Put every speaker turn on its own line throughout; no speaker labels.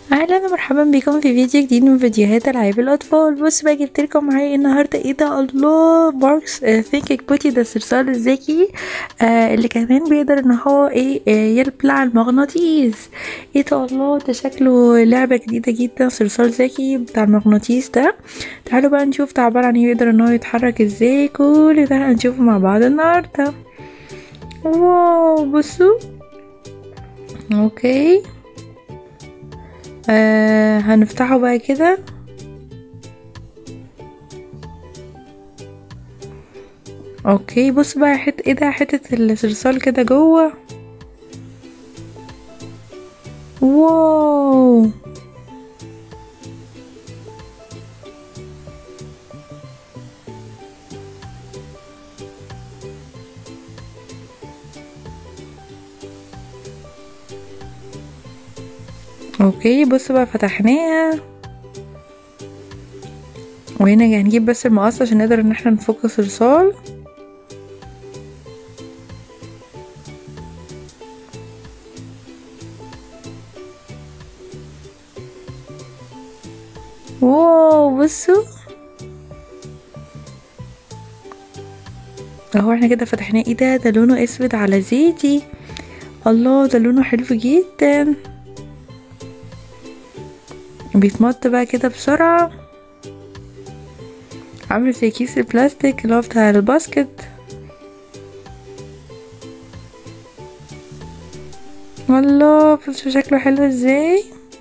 اهلا ومرحبا بكم في فيديو جديد من فيديوهات العاب الاطفال بص بقى جبت لكم معايا النهارده ايه ده الله ماركس ثينك بوتي ده الصرصار الذكي آه اللي كمان بيقدر ان هو ايه آه يبلع المغناطيس ايه ده الله ده شكله لعبه جديده جدا صرصار ذكي بتاع المغناطيس ده تعالوا بقى نشوف ده عباره عن ايه يقدر ان هو يتحرك ازاي كل ده هنشوفه مع بعض النهارده واو بصوا اوكي آه هنفتحه بقى كده اوكي بص بقى حت ايه ده حتة الصلصال كده جوه واو اوكي بص بقى فتحناها وهنا هنجيب بس المقص عشان نقدر ان احنا نفك الصلصال واو بصوا اهو احنا كده فتحناه ايه ده ده لونه اسود على زيتي الله ده لونه حلو جدا بيتمط بقى كده بسرعة عامل زي كيس البلاستيك اللي هو بتاع الباسكت والله بصوا شكله حلو ازاي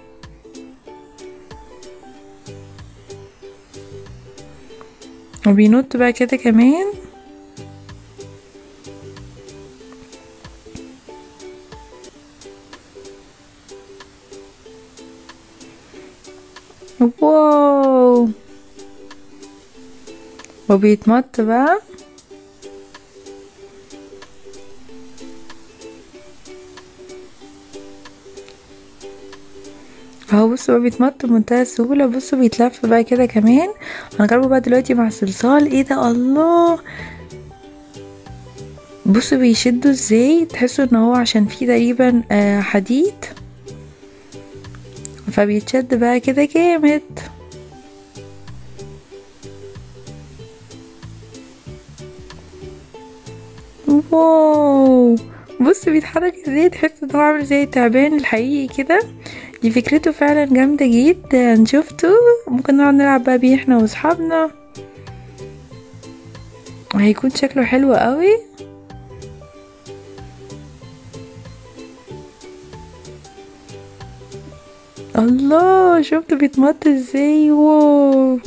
وبينط بقى كده كمان واو وبيتمط بقى اهو بصوا بقى بيتمط بمنتهى السهولة بصوا بيتلف بقى كده كمان هنجربه بقى دلوقتي مع الصلصال ايه ده الله بصوا بيشدوا ازاي تحسوا ان هو عشان فيه تقريبا آه حديد فبيتشد بقى كده جامد واو بص بيتحرك ازاي تحس ان هو عامل زي التعبان الحقيقي كده دي فكرته فعلا جامدة جدا شفتوا ممكن نقعد نلعب بقى بيه احنا واصحابنا هيكون شكله حلو قوي الله شفت بيتمط ازاي واو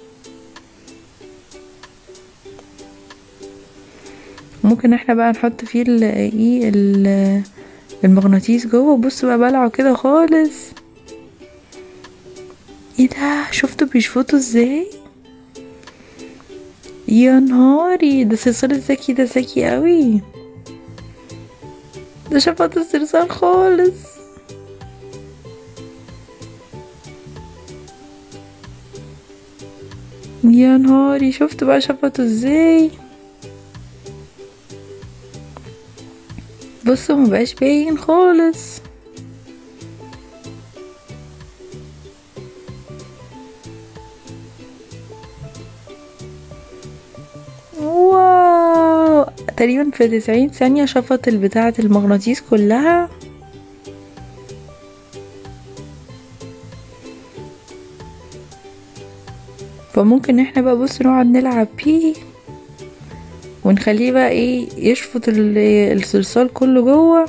ممكن احنا بقى نحط فيه ايه المغناطيس جوه بص بقى بلعه كده خالص ايه ده شفتوا بيشفطوا ازاي يا نهاري ده الصرصار الذكي ده ذكي قوي ده شفط الصرصار خالص يا نهاري شفت بقى شفطه ازاي بصوا مبقاش باين خالص واو تقريبا في تسعين ثانية شفط البتاعة المغناطيس كلها فممكن احنا بقى بص نقعد نلعب بيه ونخليه بقى ايه يشفط الصلصال كله جوه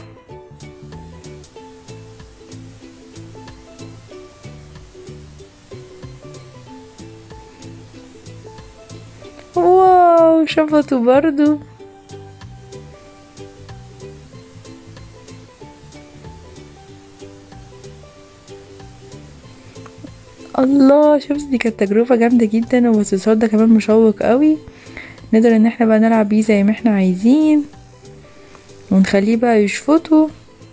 واو شفطه برضو الله شمس دي كانت تجربة جامدة جدا والصلصال ده كمان مشوق قوي نقدر ان احنا بقى نلعب بيه زي ما احنا عايزين ونخليه بقى يشفطه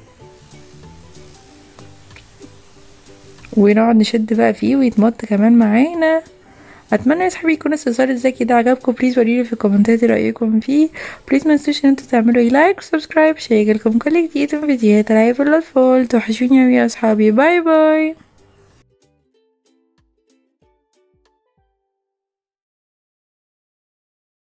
ونقعد نشد بقى فيه ويتمط كمان معانا اتمنى يا صحابي يكون الصلصال الذكي ده عجبكم بليز وريلي في الكومنتات رايكم فيه بليز ما تنسوش ان انتوا تعملوا اي لايك وسبسكرايب عشان يجيلكم كل جديد من فيديوهات العاب الاطفال توحشوني اوي يا اصحابي باي باي